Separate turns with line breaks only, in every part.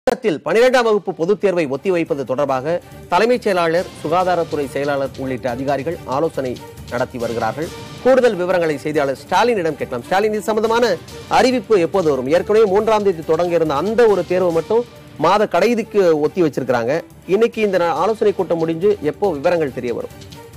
தமிழகத்தில் பனிரெண்டாம் வகுப்பு பொதுத் தேர்வை ஒத்திவைப்பது தொடர்பாக தலைமைச் செயலாளர் சுகாதாரத்துறை செயலாளர் உள்ளிட்ட அதிகாரிகள் ஆலோசனை நடத்தி வருகிறார்கள் கூடுதல் விவரங்களை செய்தியாளர் ஸ்டாலினிடம் கேட்கலாம் ஸ்டாலின் இது சம்பந்தமான அறிவிப்பு எப்போது வரும் ஏற்கனவே மூன்றாம் தேதி தொடங்க இருந்த அந்த ஒரு தேர்வு மட்டும் மாத கடைசிக்கு ஒத்தி வச்சிருக்கிறாங்க இன்னைக்கு இந்த நா- ஆலோசனை கூட்டம் முடிஞ்சு எப்போ விவரங்கள் தெரிய வரும்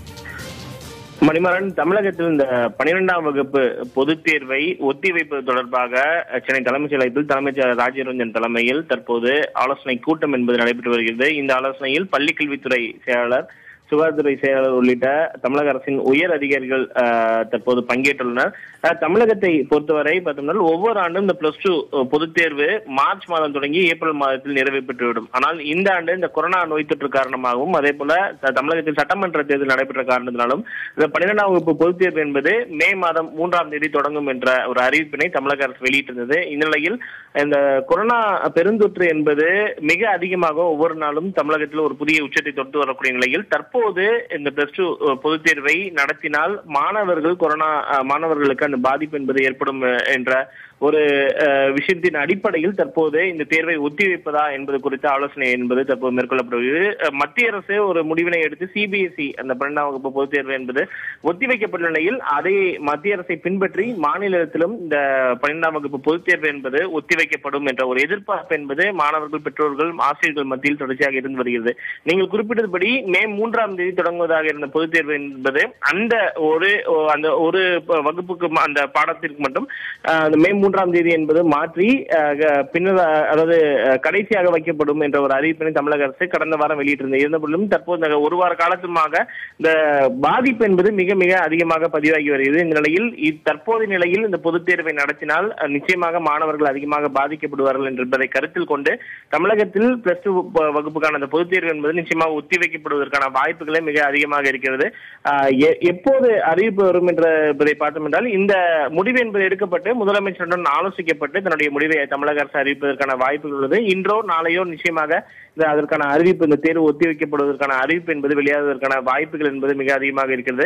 மணிமாறன் தமிழகத்தில் இந்த பனிரெண்டாம் வகுப்பு பொதுத் தேர்வை ஒத்திவைப்பது தொடர்பாக சென்னை தலைமைச் செயலகத்தில் தலைமைச் செயலர் ராஜரஞ்சன் தலைமையில் தற்போது ஆலோசனை கூட்டம் என்பது நடைபெற்று வருகிறது இந்த ஆலோசனையில் பள்ளிக்கல்வித்துறை செயலாளர் சுகாதாரத்துறை செயலாளர் உள்ளிட்ட தமிழக அரசின் உயர் அதிகாரிகள் அஹ், தற்போது பங்கேற்றுள்ளனர் அஹ், தமிழகத்தை பொறுத்தவரை பார்த்தோம்னா ஒவ்வொரு ஆண்டும் இந்த பிளஸ் டூ பொதுத் தேர்வு மார்ச் மாதம் தொடங்கி ஏப்ரல் மாதத்தில் நிறைவு பெற்றுவிடும் ஆனால் இந்த ஆண்டு இந்த கொரோனா நோய் தொற்று காரணமாகவும் அதே போல த- தமிழகத்தில் சட்டமன்ற தேர்தல் நடைபெற்ற காரணத்தினாலும் இந்த பன்னிரெண்டாம் வகுப்பு பொதுத் தேர்வு என்பது மே மாதம் மூன்றாம் தேதி தொடங்கும் என்ற ஒரு அறிவிப்பினை தமிழக அரசு வெளியிட்டிருந்தது இந்த நிலையில் இந்த கொரோனா பெருந்தொற்று என்பது மிக அதிகமாக ஒவ்வொரு நாளும் தமிழகத்தில் ஒரு புதிய உச்சத்தை தொட்டு வரக்கூடிய நிலையில் தற்போது இந்த பிளஸ் டூ பொதுத் தேர்வை நடத்தினால் மாணவர்கள் கொரோனா அஹ், மாணவர்களுக்கு அந்த பாதிப்பு என்பது ஏற்படும் அஹ், என்ற ஒரு அஹ், விஷயத்தின் அடிப்படையில் தற்போது இந்த தேர்வை ஒத்திவைப்பதா என்பது குறித்த ஆலோசனை என்பது தற்போது மேற்கொள்ளப்படுகிறது அஹ், மத்திய அரசு ஒரு முடிவினை எடுத்து சிபிஎஸ்இ அந்த பன்னெண்டாம் வகுப்பு பொதுத் தேர்வு என்பது ஒத்திவைக்கப்பட்ட நிலையில் அதை மத்திய அரசை பின்பற்றி மாநிலத்திலும் இந்த பன்னெண்டாம் வகுப்பு பொதுத் தேர்வு என்பது ஒத்திவைக்கப்படும் என்ற ஒரு எதிர்பார்ப்பு என்பது மாணவர்கள் பெற்றோர்கள் ஆசிரியர்கள் மத்தியில் தொடர்ச்சியாக இருந்து வருகிறது நீங்கள் குறிப்பிட்டபடி மே மூன்றாம் தேதி தொடங்குவதாக இருந்த பொதுத் தேர்வு என்பது அந்த ஒரு ஓ- அந்த ஒரு ப- வகுப்புக்கு ம- அந்த பாடத்திற்கு மட்டும் அஹ், அந்த மே மூன்றாம் தேதி என்பது மாற்றி அஹ், க- பின்னர் அஹ், அதாவது அஹ், கடைசியாக வைக்கப்படும் என்ற ஒரு அறிவிப்பினை தமிழக அரசு கடந்த வாரம் வெளியிட்டிருந்தது இருந்தபோதிலும் தற்போது இந்த ஒரு வார காலத்துமாக இந்த பாதிப்பு என்பது மிக மிக அதிகமாக பதிவாகி வருகிறது இந்த நிலையில் இ- தற்போதைய நிலையில் இந்த பொதுத் தேர்வை நடத்தினால் அஹ், நிச்சயமாக மாணவர்கள் அதிகமாக பாதிக்கப்படுவார்கள் என்பதை கருத்தில் கொண்டு தமிழகத்தில் பிளஸ் டூ வகுப்புக்கான அந்த பொதுத் தேர்வு என்பது நிச்சயமாக ஒத்திவைக்கப்படுவதற்கான வாய்ப்புகளே மிக அதிகமாக இருக்கிறது ஆஹ் எ- எப்போது அறிவிப்பு வரும் என்ற என்பதை பார்த்தோம் என்றால் இந்த முடிவு என்பது எடுக்கப்பட்டு முதலமைச்சருடன் ஆலோசிக்கப்பட்டு தன்னுடைய முடிவை தமிழக அரசு அறிவிப்பதற்கான வாய்ப்புகள் உள்ளது இன்றோ நாளையோ நிச்சயமாக இந்த அதற்கான அறிவிப்பு இந்த தேர்வு ஒத்திவைக்கப்படுவதற்கான அறிவிப்பு என்பது வெளியாவதற்கான வாய்ப்புகள் என்பது மிக அதிகமாக இருக்கிறது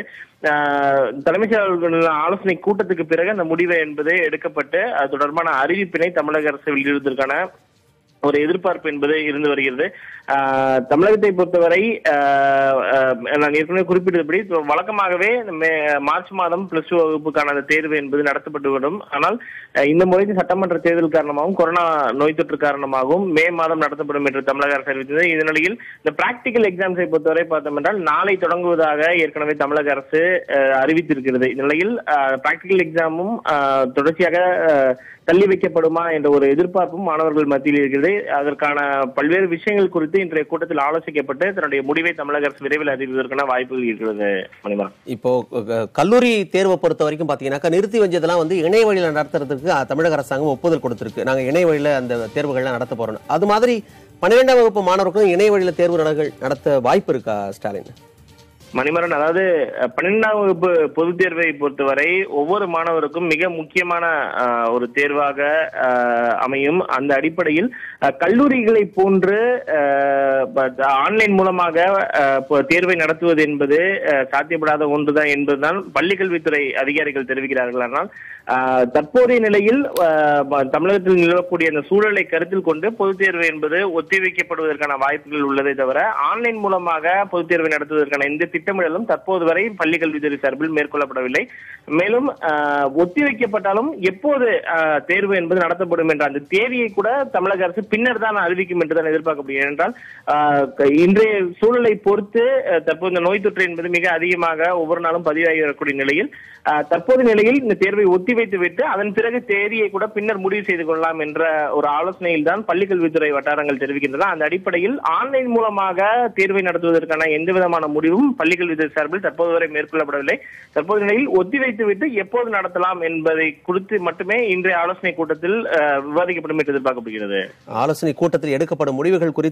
ஆஹ் தலைமைச் செயலாளர்கள் ஆலோசனை கூட்டத்துக்கு பிறகு அந்த முடிவு என்பது எடுக்கப்பட்டு அது தொடர்பான அறிவிப்பினை தமிழக அரசு வெளியிடுவதற்கான ஒரு எதிர்பார்ப்பு என்பது இருந்து வருகிறது ஆஹ் தமிழகத்தை பொறுத்தவரை ஆஹ் ஆஹ் நான் ஏற்கனவே குறிப்பிட்டபடி இப்ப வழக்கமாகவே இந்த மே- மார்ச் மாதம் பிளஸ் டூ வகுப்புக்கான அந்த தேர்வு என்பது நடத்தப்பட்டு வரும் ஆனால் ஆஹ் இந்த முறை சட்டமன்ற தேர்தல் காரணமாகவும் கொரோனா நோய் தொற்று காரணமாகவும் மே மாதம் நடத்தப்படும் என்று தமிழக அரசு அறிவித்தது இந்த நிலையில் இந்த பிராக்டிக்கல் எக்ஸாம்ஸை பொறுத்தவரை பார்த்தோம் என்றால் நாளை தொடங்குவதாக ஏற்கனவே தமிழக அரசு ஆஹ் அறிவித்திருக்கிறது இந்த நிலையில் பிராக்டிக்கல் எக்ஸாமும் ஆஹ் தொடர்ச்சியாக ஆஹ் தள்ளி வைக்கப்படுமா என்ற ஒரு எதிர்பார்ப்பும் மாணவர்கள் மத்தியில் இருக்கிறது அதற்கான பல்வேறு விஷயங்கள் குறித்து இன்றைய கூட்டத்தில் ஆலோசிக்கப்பட்டு தன்னுடைய முடிவை தமிழக அரசு விரைவில் அறிவிப்பதற்கான வாய்ப்புகள் இருக்கிறது மணிமரன்
இப்போ க- கல்லூரி தேர்வை பொறுத்த வரைக்கும் பாத்தீங்கன்னாக்கா நிறுத்தி வஞ்சதெல்லாம் வந்து இணைய வழியில நடத்துறதுக்கு அஹ், தமிழக அரசாங்கம் ஒப்புதல் கொடுத்திருக்கு நாங்க இணைய வழியில அந்த தேர்வுகள்லாம் நடத்த போறோம் அது மாதிரி பன்னிரெண்டாம் வகுப்பு மாணவர்களும் இணைய வழியில தேர்வு நடகள் நடத்த வாய்ப்பு இருக்கா ஸ்டாலின்
மணிமரன் அதாவது அஹ், பன்னிரெண்டாம் வகுப்பு பொதுத் தேர்வை பொறுத்தவரை ஒவ்வொரு மாணவருக்கும் மிக முக்கியமான அஹ், ஒரு தேர்வாக அஹ், அமையும் அந்த அடிப்படையில் அஹ், கல்லூரிகளை போன்று ஆன்லைன் மூலமாக அஹ், இப்போ தேர்வை நடத்துவது என்பது அஹ், சாத்தியப்படாத ஒன்றுதான் என்பதுதான் பள்ளிக்கல்வித்துறை அதிகாரிகள் தெரிவிக்கிறார்கள் ஆனால் அஹ், தற்போதைய நிலையில் அஹ், ப- தமிழகத்தில் நிலவக்கூடிய அந்த சூழலை கருத்தில் கொண்டு பொதுத் தேர்வு என்பது ஒத்திவைக்கப்படுவதற்கான வாய்ப்புகள் உள்ளதை தவிர ஆன்லைன் மூலமாக பொதுத் தேர்வை நடத்துவதற்கான எந்த திட்டமிடலும் தற்போது வரை பள்ளி கல்வித்துறை சார்பில் மேற்கொள்ளப்படவில்லை மேலும் ஆஹ், ஒத்திவைக்கப்பட்டாலும் எப்போது ஆஹ், தேர்வு என்பது நடத்தப்படும் என்ற அந்த தேதியை கூட தமிழக அரசு பின்னர் தான் அறிவிக்கும் என்றுதான் எதிர்பார்க்கப்படுகிறது என்றால் ஆஹ், க- இன்றைய சூழலை பொறுத்து ஆஹ், தற்போது இந்த நோய் தொற்று என்பது மிக அதிகமாக ஒவ்வொரு நாளும் பதிவாகி வரக்கூடிய நிலையில் ஆஹ், தற்போது நிலையில் இந்த தேர்வை ஒத்திவைத்து விட்டு அதன் பிறகு தேதியை கூட பின்னர் முடிவு செய்து கொள்ளலாம் என்ற ஒரு ஆலோசனையில் தான் பள்ளிக்கல்வித்துறை வட்டாரங்கள் தெரிவிக்கின்றன அந்த அடிப்படையில் ஆன்லைன் மூலமாக தேர்வை நடத்துவதற்கான எந்த விதமான முடிவும் பள்ளிக்கல்வித்துறை சார்பில் தற்போது வரை மேற்கொள்ளப்படவில்லை தற்போது நிலையில் ஒத்திவைத்து விட்டு எப்போது நடத்தலாம் என்பதை குறித்து மட்டுமே இன்றைய ஆலோசனை கூட்டத்தில் ஆஹ், விவாதிக்கப்படும் என்று எதிர்பார்க்கப்படுகிறது
ஆலோசனை கூட்டத்தில் எடுக்கப்படும் முடிவுகள் குறித்து